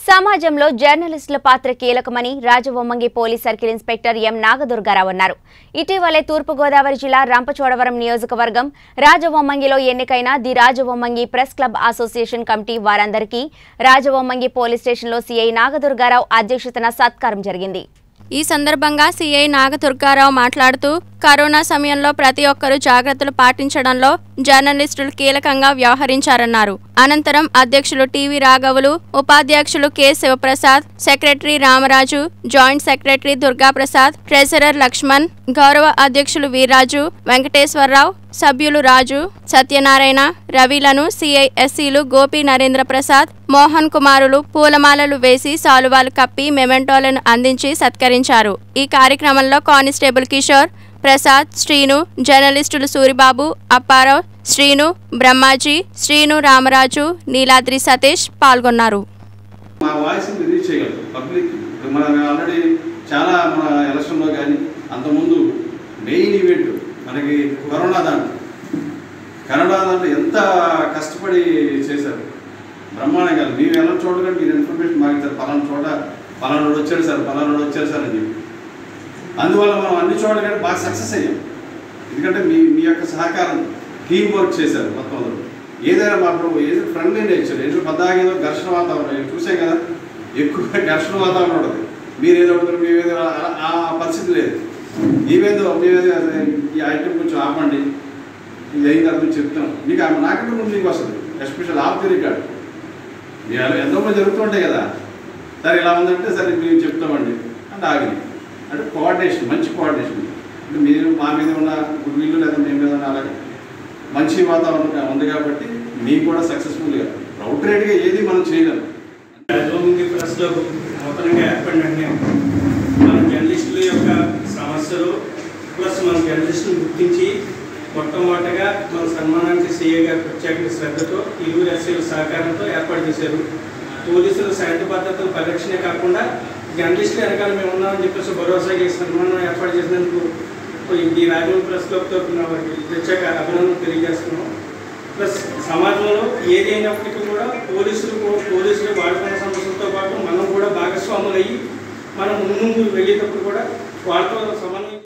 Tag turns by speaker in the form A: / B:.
A: సమాజంలో జర్నలిస్టుల పాత్ర కీలకమని Rajavommangi police circle inspector M Nagadurgarao అన్నారు ఇటీవలే తూర్పుగోదావరి జిల్లా రంపచోడవరం నియోజకవర్గం రాజవొమ్మంగిలో ఎన్నికైన the Rajavommangi press club association committee వారందరికీ రాజవొమ్మంగి పోలీస్ స్టేషన్లో సీఐ నాగదుర్గారావు అధ్యక్షతన సత్కారం జరిగింది
B: ఈ సందర్భంగా సీఐ నాగదుర్గారావు మాట్లాడుతూ కరోనా సమయంలో ప్రతి ఒక్కరూ జాగ్రత్తలు పాటించడంలో జర్నలిస్టులు కీలకంగా వ్యవహరించారన్నారు అనంతరం అధ్యక్షులు టీవీ రాఘవులు ఉపాధ్యక్షులు K Sivaprasad secretary Ramaraju joint secretary Durgaprasad treasurer Lakshman గౌరవ అధ్యక్షులు వీర్రాజు వెంకటేశ్వరరావు సభ్యులు రాజు సత్యనారాయణ రవిలను సిఐఎస్సీలు గోపి నరేంద్ర ప్రసాద్ మోహన్ కుమారులు పూలమాలలు వేసి సాలువాలు కప్పి మెమెంటోలను అందించి సత్కరించారు ఈ కార్యక్రమంలో కానిస్టేబుల్ కిషోర్ ప్రసాద్ శ్రీను జర్నలిస్టులు సూరిబాబు అప్పారావు శ్రీను బ్రహ్మాజీ శ్రీను రామరాజు నీలాద్రి సతీష్ పాల్గొన్నారు
C: మా వాయిస్ రీచ్ చేయగలం పబ్లిక్ మన ఆల్రెడీ చాలా మన ఎలక్షన్లో కానీ అంతకుముందు మెయిన్ ఈవెంట్ మనకి కరోనా దాంట్లో కరోనా దాంట్లో ఎంత కష్టపడి చేశారు బ్రహ్మాండంగా మేము ఎలా చూడగా మీరు ఇన్ఫర్మేషన్ మాకు ఇచ్చారు పలానా చోట పలానాడు వచ్చాడు సార్ పలానాడు వచ్చాడు సార్ అని చెప్పి అందువల్ల మనం అన్ని చోట్ల కానీ బాగా సక్సెస్ అయ్యాం ఎందుకంటే మీ మీ యొక్క సహకారం టీం వర్క్ చేశారు మొత్తం అందరూ ఏదైనా మాకు ఏదో ఫ్రెండ్లీ నేచర్ ఏదో పద్దాగా ఏదో ఘర్షణ వాతావరణం నేను చూసాం కదా ఎక్కువ ఘర్షణ వాతావరణం ఉంటుంది మీరు ఏదో ఒకటి మేము ఏదో అలా- ఆ పరిస్థితి లేదు ఏవేదో మేమేదో అదే ఈ ఐటమ్ కొంచెం ఆపండి ఇది అయిన తర్వాత మేము చెప్తాం మీకు ఆమె నాకంటే ముందు మీకు వస్తుంది ఎస్పెషల్ ఆఫ్ ది రికార్డ్ మీరు అలా ఎంతో మంది జరుగుతుంటాయి కదా సరే ఇలా ఉందంటే సరే మేము చెప్తామండి అంటే ఆగింది అంటే కోఆర్డినేషన్ మంచి కోఆర్డినేషన్ అంటే మీరు మా మీద ఉన్న గుడ్ విల్లు లేదా మీ మీద ఉన్న అలాగే మంచి వాతావరణం ఉంది కాబట్టి మీకు కూడా సక్సెస్ఫుల్గా అవుట్రేట్గా ఏది మనం చేయలేము
D: రాజభూమి ప్రెస్లో నూతనంగా ఏర్పడిన మన జర్నలిస్టుల యొక్క సమస్యలు ప్లస్ మన జర్నలిస్టులు గుర్తించి మొట్టమొదటగా మన సన్మానానికి సీఏ గారి ప్రత్యేక శ్రద్ధతో ఇరువురు ఎస్ఐల సహకారంతో ఏర్పాటు చేశారు పోలీసులు శాంతి భద్రతల పరిరక్షణే కాకుండా జర్నలిస్టులు వెనకాల మేము ఉన్నామని చెప్పేసి భరోసా చేసి సన్మానం ఏర్పాటు చేసినందుకు ఈ రాజభూమి ప్రెస్ క్లబ్ తరఫున వారికి ప్రత్యేక అభినందనలు తెలియజేస్తున్నాం ప్లస్ సమాజంలో ఏది అయినప్పటికీ కూడా పోలీసులు కూ- పోలీసులు వాడుకున్న సమస్యలతో పాటు మనం కూడా భాగస్వాములు అయ్యి మనం ముందు వెళ్ళేటప్పుడు కూడా వాళ్ళతో సమన్వయం